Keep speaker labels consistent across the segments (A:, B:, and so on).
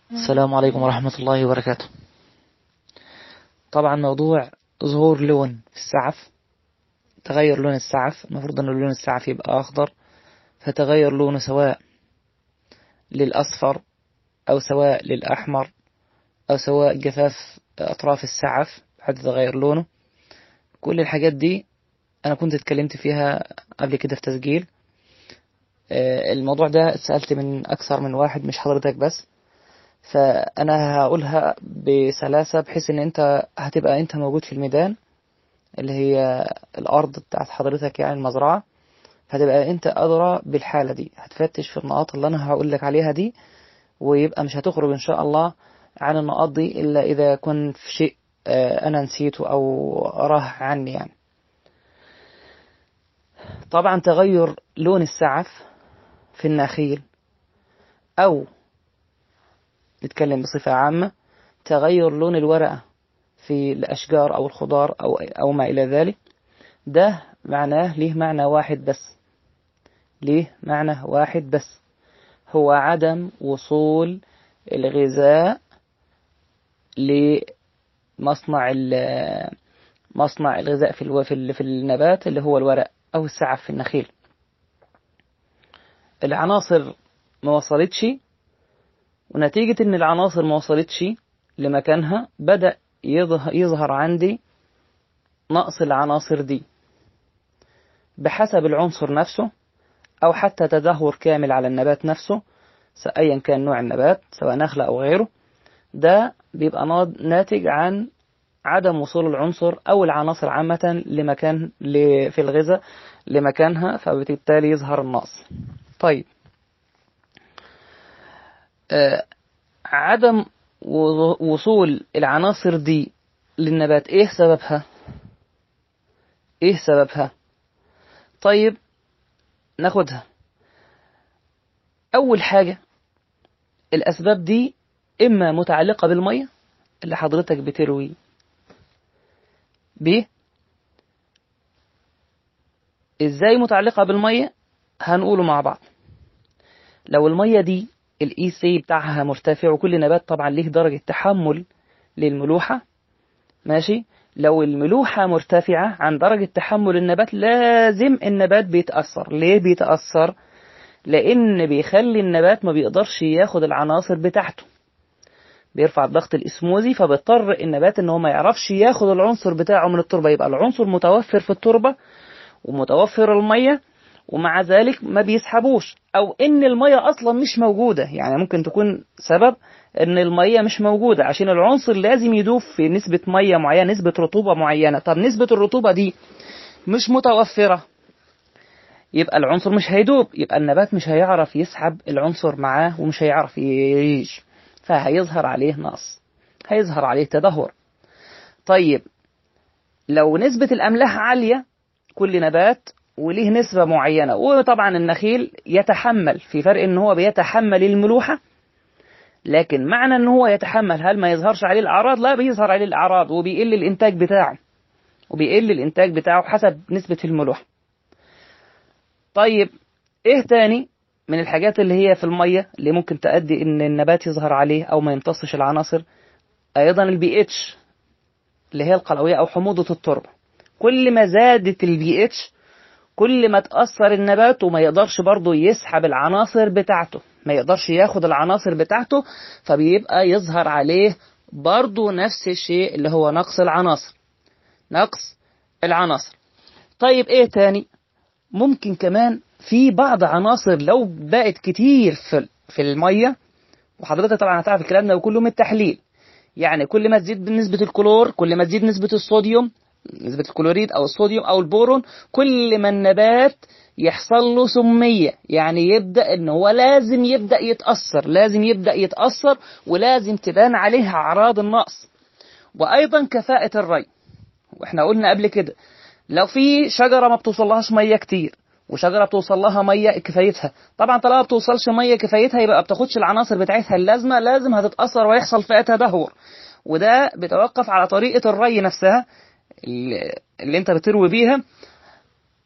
A: السلام عليكم ورحمة الله وبركاته طبعا موضوع ظهور لون في السعف تغير لون السعف المفروض أن لون السعف يبقى أخضر فتغير لونه سواء للأصفر أو سواء للأحمر أو سواء جفاف أطراف السعف حتى تغير لونه كل الحاجات دي أنا كنت اتكلمت فيها قبل كده في تسجيل الموضوع ده سألت من أكثر من واحد مش حضرتك بس فأنا هقولها بسلاسة بحيث إن أنت هتبقى أنت موجود في الميدان اللي هي الأرض بتاعت حضرتك يعني المزرعة هتبقى أنت أدرى بالحالة دي هتفتش في النقاط اللي أنا هقول لك عليها دي ويبقى مش هتخرج إن شاء الله عن النقاط دي إلا إذا كن في شيء أنا نسيته أو أراه عني يعني طبعا تغير لون السعف في النخيل أو نتكلم بصفة عامة تغير لون الورقة في الأشجار أو الخضار أو, أو ما إلى ذلك ده معناه ليه معنى واحد بس ليه معنى واحد بس هو عدم وصول الغذاء لمصنع مصنع الغذاء في في النبات اللي هو الورق أو السعف في النخيل العناصر ما وصلتش ونتيجة إن العناصر ما وصلتش لمكانها بدأ يظهر عندي نقص العناصر دي بحسب العنصر نفسه أو حتى تدهور كامل على النبات نفسه أيا كان نوع النبات سواء نخلة أو غيره ده بيبقى ناتج عن عدم وصول العنصر أو العناصر عامة لمكان في الغذاء لمكانها فبالتالي يظهر النقص طيب آه عدم وصول العناصر دي للنبات ايه سببها ايه سببها طيب ناخدها اول حاجة الاسباب دي اما متعلقة بالمية اللي حضرتك بتروي ب ازاي متعلقة بالمية هنقوله مع بعض لو المية دي الاي سي بتاعها مرتفع وكل نبات طبعا ليه درجة تحمل للملوحة ماشي لو الملوحة مرتفعة عن درجة تحمل النبات لازم النبات بيتأثر ليه بيتأثر لأن بيخلي النبات ما بيقدرش ياخد العناصر بتاعته بيرفع الضغط الاسموزي فبيضطر النبات ان هو ما يعرفش ياخد العنصر بتاعه من التربة يبقى العنصر متوفر في التربة ومتوفر المية ومع ذلك ما بيسحبوش او ان المية اصلا مش موجودة يعني ممكن تكون سبب ان المية مش موجودة عشان العنصر لازم يدوب في نسبة مية معينة نسبة رطوبة معينة طب نسبة الرطوبة دي مش متوفرة يبقى العنصر مش هيدوب يبقى النبات مش هيعرف يسحب العنصر معاه ومش هيعرف يعيش فهيظهر عليه نقص هيظهر عليه تدهور طيب لو نسبة الأملاح عالية كل نبات وليه نسبة معينة وطبعا النخيل يتحمل في فرق ان هو بيتحمل الملوحة لكن معنى ان هو يتحمل هل ما يظهرش عليه الأعراض لا بيظهر عليه الأعراض وبيقل الإنتاج بتاعه وبيقل الإنتاج بتاعه حسب نسبة الملوحة طيب ايه تاني من الحاجات اللي هي في المية اللي ممكن تؤدي ان النبات يظهر عليه او ما يمتصش العناصر ايضا البي اتش اللي هي القلوية او حموضة التربة كل ما زادت البي اتش كل ما تأثر النبات وما يقدرش برضه يسحب العناصر بتاعته ما يقدرش ياخد العناصر بتاعته فبيبقى يظهر عليه برضه نفس الشيء اللي هو نقص العناصر نقص العناصر طيب ايه تاني ممكن كمان في بعض عناصر لو بقت كتير في في الميه وحضرتك طبعا هتعرف الكلام ده وكله من التحليل يعني كل ما تزيد نسبة الكلور كل ما تزيد نسبة الصوديوم نسبة الكلوريد أو الصوديوم أو البورون كل ما النبات يحصل له سمية يعني يبدأ إن هو لازم يبدأ يتأثر لازم يبدأ يتأثر ولازم تبان عليه أعراض النقص وأيضا كفاءة الري وإحنا قلنا قبل كده لو في شجرة ما بتوصلهاش مية كتير وشجرة بتوصل لها مية كفايتها طبعا طالما ما بتوصلش مية كفايتها يبقى بتاخدش العناصر بتاعتها اللازمة لازم هتتأثر ويحصل فيها تدهور وده بيتوقف على طريقة الري نفسها اللي انت بتروي بيها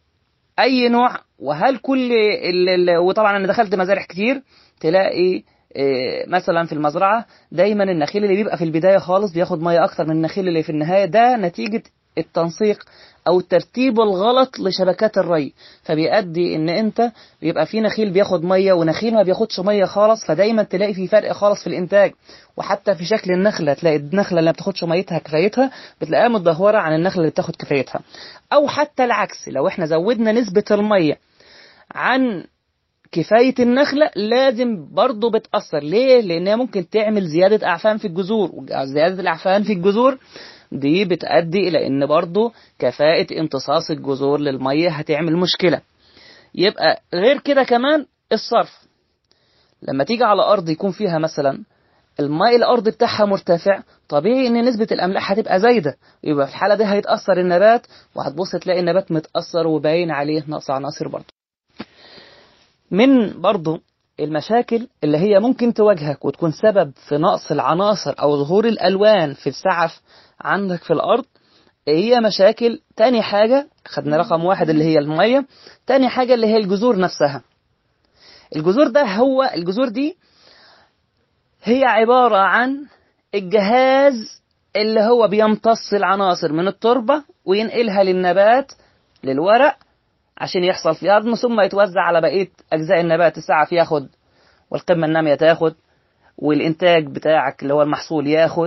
A: اي نوع وهل كل ال ال وطبعا انا دخلت مزارع كتير تلاقي إيه، مثلا في المزرعة دايما النخيل اللي بيبقى في البداية خالص بياخد مية أكتر من النخيل اللي في النهاية ده نتيجة التنسيق أو الترتيب الغلط لشبكات الري فبيؤدي إن أنت بيبقى في نخيل بياخد مية ونخيل ما بياخدش مية خالص فدايما تلاقي في فرق خالص في الإنتاج وحتى في شكل النخلة تلاقي النخلة اللي ما بتاخدش ميتها كفايتها بتلاقيها متدهورة عن النخلة اللي بتاخد كفايتها أو حتى العكس لو إحنا زودنا نسبة المية عن كفاية النخلة لازم برضه بتأثر ليه؟ لأنها ممكن تعمل زيادة أعفان في الجذور زيادة الأعفان في الجذور دي بتؤدي إلى إن برضه كفاءة امتصاص الجذور للمية هتعمل مشكلة يبقى غير كده كمان الصرف لما تيجي على أرض يكون فيها مثلا الماء الأرض بتاعها مرتفع طبيعي إن نسبة الأملاح هتبقى زايدة يبقى في الحالة دي هيتأثر النبات وهتبص تلاقي النبات متأثر وباين عليه نقص عناصر برضه من برضو المشاكل اللي هي ممكن تواجهك وتكون سبب في نقص العناصر أو ظهور الألوان في السعف عندك في الأرض هي مشاكل تاني حاجة خدنا رقم واحد اللي هي المية تاني حاجة اللي هي الجذور نفسها الجذور ده هو الجذور دي هي عبارة عن الجهاز اللي هو بيمتص العناصر من التربة وينقلها للنبات للورق عشان يحصل في هضم ثم يتوزع على بقية أجزاء النبات السعف ياخد والقمة النامية تاخد والإنتاج بتاعك اللي هو المحصول ياخد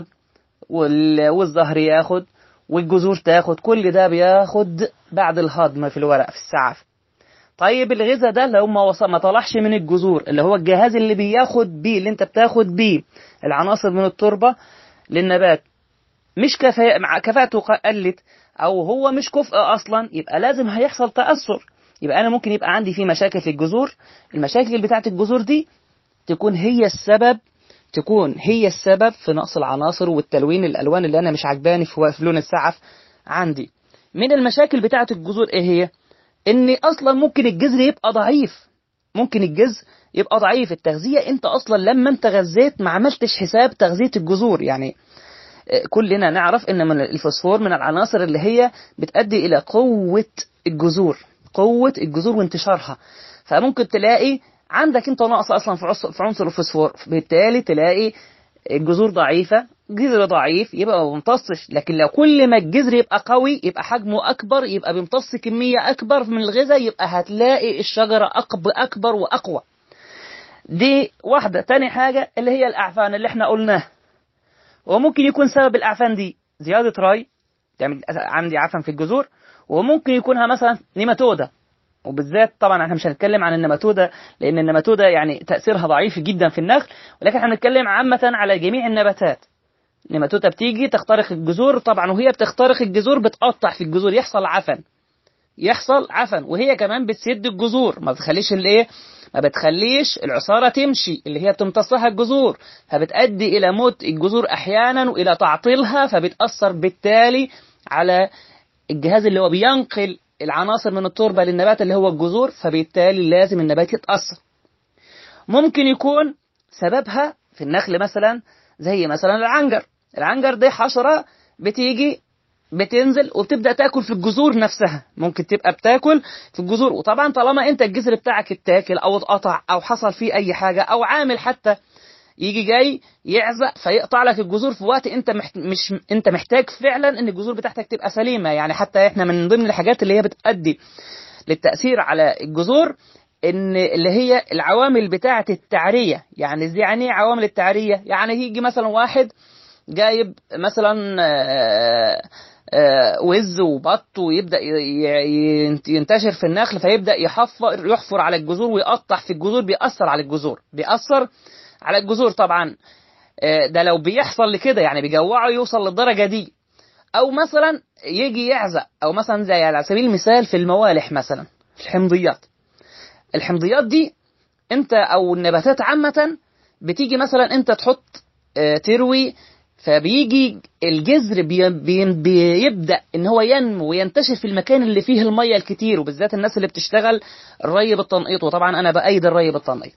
A: والزهر ياخد والجذور تاخد كل ده بياخد بعد الهضم في الورق في السعف طيب الغذاء ده لو ما وصل ما طلعش من الجذور اللي هو الجهاز اللي بياخد بيه اللي انت بتاخد بيه العناصر من التربة للنبات مش كفاءة مع كفاءته قلت او هو مش كفء اصلا يبقى لازم هيحصل تاثر يبقى انا ممكن يبقى عندي في مشاكل في الجذور المشاكل بتاعه الجذور دي تكون هي السبب تكون هي السبب في نقص العناصر والتلوين الالوان اللي انا مش عجباني في لون السعف عندي من المشاكل بتاعه الجذور ايه هي ان اصلا ممكن الجذر يبقى ضعيف ممكن الجذر يبقى ضعيف التغذية انت اصلا لما انت غذيت ما عملتش حساب تغذية الجذور يعني كلنا نعرف ان من الفوسفور من العناصر اللي هي بتؤدي الى قوة الجذور قوة الجذور وانتشارها فممكن تلاقي عندك انت نقص اصلا في عنصر الفوسفور بالتالي تلاقي الجذور ضعيفة جذر ضعيف يبقى ما بيمتصش لكن لو كل ما الجذر يبقى قوي يبقى حجمه أكبر يبقى بيمتص كمية أكبر من الغذاء يبقى هتلاقي الشجرة أقب أكبر وأقوى دي واحدة تاني حاجة اللي هي الأعفان اللي احنا قلناها وممكن يكون سبب الأعفان دي زيادة راي تعمل عندي عفن في الجذور وممكن يكونها مثلا نيماتودا وبالذات طبعا احنا مش هنتكلم عن النماتودا لان النماتودا يعني تاثيرها ضعيف جدا في النخل ولكن احنا هنتكلم عامه على جميع النباتات النماتودا بتيجي تخترق الجذور طبعا وهي بتخترق الجذور بتقطع في الجذور يحصل عفن يحصل عفن وهي كمان بتسد الجذور ما بتخليش الايه ما بتخليش العصارة تمشي اللي هي بتمتصها الجذور فبتؤدي إلى موت الجذور أحيانا وإلى تعطيلها فبتأثر بالتالي على الجهاز اللي هو بينقل العناصر من التربة للنبات اللي هو الجذور فبالتالي لازم النبات يتأثر ممكن يكون سببها في النخل مثلا زي مثلا العنجر العنجر دي حشرة بتيجي بتنزل وبتبدا تاكل في الجذور نفسها ممكن تبقى بتاكل في الجذور وطبعا طالما انت الجذر بتاعك اتاكل او اتقطع او حصل فيه اي حاجه او عامل حتى يجي جاي يعزق فيقطع لك الجذور في وقت انت محت... مش انت محتاج فعلا ان الجذور بتاعتك تبقى سليمه يعني حتى احنا من ضمن الحاجات اللي هي بتؤدي للتاثير على الجذور ان اللي هي العوامل بتاعه التعريه يعني ازاي يعني عوامل التعريه يعني يجي مثلا واحد جايب مثلا آآ آآ وز وبط ويبدا ينتشر في النخل فيبدا يحفر يحفر على الجذور ويقطع في الجذور بيأثر على الجذور بيأثر على الجذور طبعا ده لو بيحصل لكده يعني بيجوعه يوصل للدرجه دي او مثلا يجي يعزق او مثلا زي على سبيل المثال في الموالح مثلا الحمضيات الحمضيات دي انت او النباتات عامه بتيجي مثلا انت تحط تروي فبيجي الجذر بي بي بيبدا ان هو ينمو وينتشر في المكان اللي فيه الميه الكتير وبالذات الناس اللي بتشتغل الري بالتنقيط وطبعا انا بايد الري بالتنقيط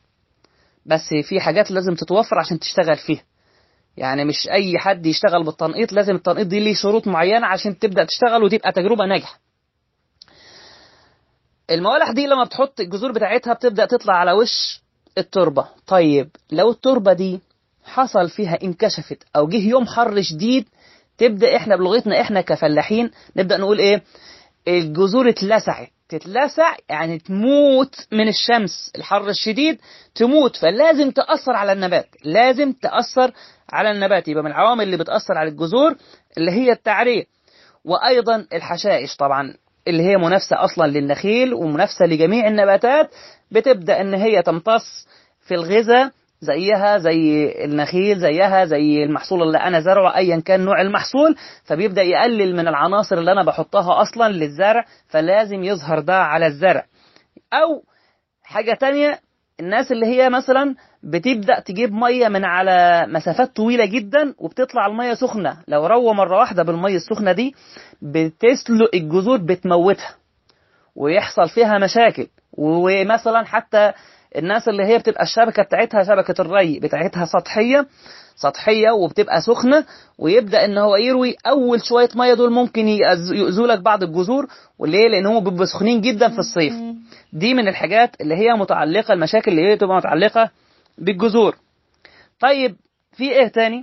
A: بس في حاجات لازم تتوفر عشان تشتغل فيها يعني مش اي حد يشتغل بالتنقيط لازم التنقيط دي ليه شروط معينه عشان تبدا تشتغل وتبقى تجربه ناجحه الموالح دي لما بتحط الجذور بتاعتها بتبدا تطلع على وش التربة طيب لو التربة دي حصل فيها انكشفت او جه يوم حر شديد تبدأ احنا بلغتنا احنا كفلاحين نبدأ نقول ايه الجذور اتلسعت تتلسع يعني تموت من الشمس الحر الشديد تموت فلازم تأثر على النبات لازم تأثر على النبات يبقى من العوامل اللي بتأثر على الجذور اللي هي التعرية وأيضا الحشائش طبعا اللي هي منافسة أصلا للنخيل ومنافسة لجميع النباتات بتبدأ إن هي تمتص في الغذاء زيها زي النخيل زيها زي المحصول اللي أنا زرعه أيا كان نوع المحصول فبيبدأ يقلل من العناصر اللي أنا بحطها أصلا للزرع فلازم يظهر ده على الزرع أو حاجة تانية الناس اللي هي مثلا بتبدأ تجيب مية من على مسافات طويلة جدا وبتطلع المية سخنة لو روى مرة واحدة بالمية السخنة دي بتسلق الجذور بتموتها ويحصل فيها مشاكل ومثلا حتى الناس اللي هي بتبقى الشبكة بتاعتها شبكة الري بتاعتها سطحية سطحية وبتبقى سخنة ويبدأ ان هو يروي اول شوية مية دول ممكن يأذوا لك بعض الجذور وليه لان هم بيبقوا سخنين جدا في الصيف دي من الحاجات اللي هي متعلقة المشاكل اللي هي تبقى متعلقة بالجذور طيب في ايه تاني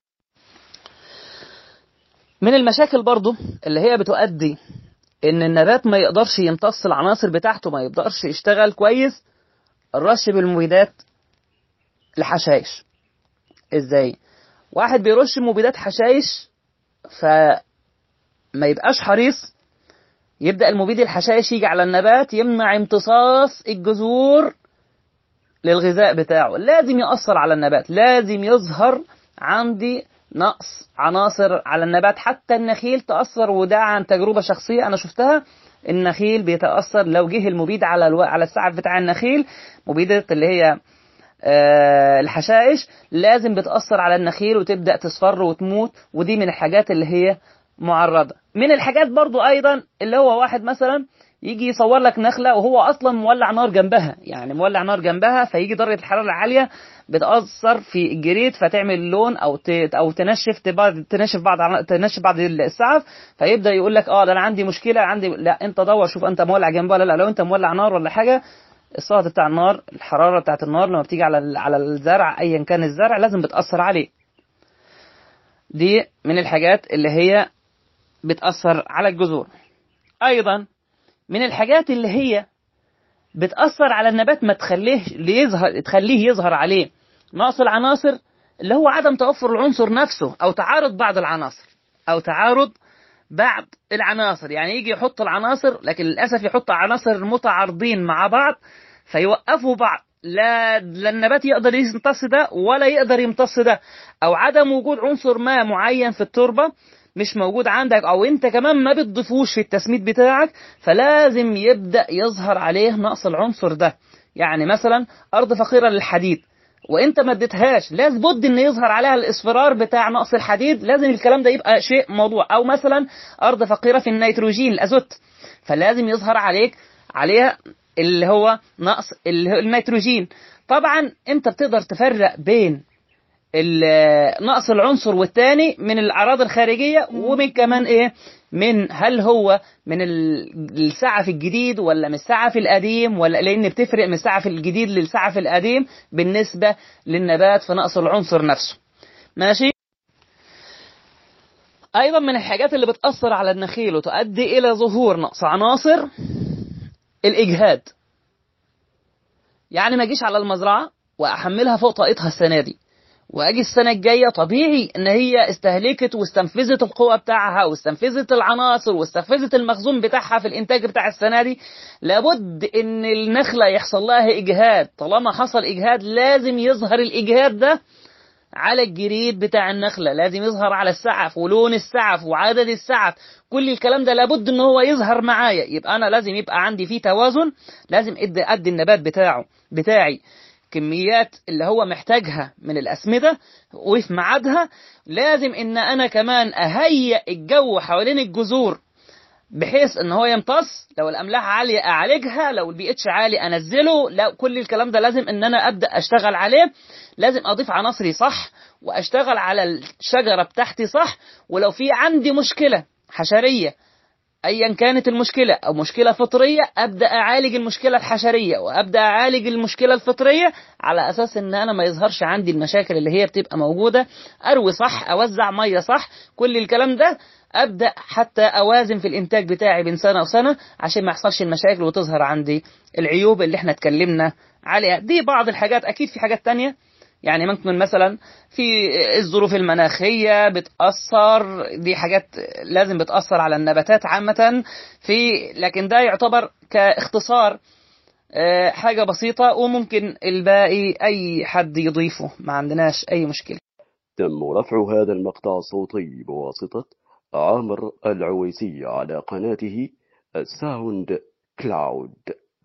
A: من المشاكل برضو اللي هي بتؤدي ان النبات ما يقدرش يمتص العناصر بتاعته ما يقدرش يشتغل كويس الرش بالمبيدات لحشائش ازاي واحد بيرش مبيدات حشائش فما يبقاش حريص يبدأ المبيد الحشائش يجي على النبات يمنع امتصاص الجذور للغذاء بتاعه لازم يأثر على النبات لازم يظهر عندي نقص عناصر على النبات حتى النخيل تأثر وده عن تجربة شخصية أنا شفتها النخيل بيتأثر لو جه المبيد على الو... على السعف بتاع النخيل مبيدة اللي هي آه الحشائش لازم بتأثر على النخيل وتبدأ تصفر وتموت ودي من الحاجات اللي هي معرضة من الحاجات برضو أيضا اللي هو واحد مثلا يجي يصور لك نخلة وهو أصلا مولع نار جنبها يعني مولع نار جنبها فيجي درجة الحرارة العالية بتأثر في الجريد فتعمل لون أو أو تنشف بعض تنشف بعض تنشف بعض السعف فيبدأ يقول لك اه ده أنا عندي مشكلة عندي لا أنت دور شوف أنت مولع جنبها ولا لا لو أنت مولع نار ولا حاجة الصهد بتاع النار الحرارة بتاعت النار لما بتيجي على على الزرع أيا كان الزرع لازم بتأثر عليه دي من الحاجات اللي هي بتأثر على الجذور أيضا من الحاجات اللي هي بتأثر على النبات ما تخليه يظهر تخليه يظهر عليه نقص العناصر اللي هو عدم توفر العنصر نفسه أو تعارض بعض العناصر أو تعارض بعض العناصر يعني يجي يحط العناصر لكن للأسف يحط عناصر متعارضين مع بعض فيوقفوا بعض لا لا النبات يقدر يمتص ده ولا يقدر يمتص ده أو عدم وجود عنصر ما معين في التربة مش موجود عندك او انت كمان ما بتضيفوش في التسميد بتاعك فلازم يبدأ يظهر عليه نقص العنصر ده يعني مثلا ارض فقيرة للحديد وانت ما اديتهاش لابد ان يظهر عليها الاصفرار بتاع نقص الحديد لازم الكلام ده يبقى شيء موضوع او مثلا ارض فقيرة في النيتروجين الازوت فلازم يظهر عليك عليها اللي هو نقص النيتروجين طبعا انت بتقدر تفرق بين نقص العنصر والتاني من الاعراض الخارجيه ومن كمان ايه من هل هو من السعف الجديد ولا من السعف القديم ولا لان بتفرق من السعف الجديد للسعف القديم بالنسبه للنبات في نقص العنصر نفسه ماشي ايضا من الحاجات اللي بتاثر على النخيل وتؤدي الى ظهور نقص عناصر الاجهاد يعني ما اجيش على المزرعه واحملها فوق طاقتها السنه دي واجي السنه الجايه طبيعي ان هي استهلكت واستنفذت القوه بتاعها واستنفذت العناصر واستنفذت المخزون بتاعها في الانتاج بتاع السنه دي لابد ان النخله يحصل لها اجهاد طالما حصل اجهاد لازم يظهر الاجهاد ده على الجريد بتاع النخلة لازم يظهر على السعف ولون السعف وعدد السعف كل الكلام ده لابد ان هو يظهر معايا يبقى انا لازم يبقى عندي فيه توازن لازم ادي ادي النبات بتاعه بتاعي كميات اللي هو محتاجها من الأسمدة وفي ميعادها لازم إن أنا كمان أهيئ الجو حوالين الجذور بحيث ان هو يمتص لو الاملاح عاليه اعالجها لو البي اتش عالي انزله لو كل الكلام ده لازم ان انا ابدا اشتغل عليه لازم اضيف عناصري صح واشتغل على الشجره بتاعتي صح ولو في عندي مشكله حشريه ايا كانت المشكله او مشكله فطريه ابدا اعالج المشكله الحشريه وابدا اعالج المشكله الفطريه على اساس ان انا ما يظهرش عندي المشاكل اللي هي بتبقى موجوده اروي صح اوزع ميه صح كل الكلام ده ابدا حتى اوازن في الانتاج بتاعي بين سنه وسنه عشان ما يحصلش المشاكل وتظهر عندي العيوب اللي احنا اتكلمنا عليها دي بعض الحاجات اكيد في حاجات تانية يعني ممكن مثلا في الظروف المناخية بتأثر دي حاجات لازم بتأثر على النباتات عامة في لكن ده يعتبر كاختصار آه، حاجة بسيطة وممكن الباقي أي حد يضيفه ما عندناش أي مشكلة
B: تم رفع هذا المقطع الصوتي بواسطة عامر العويسي على قناته الساوند كلاود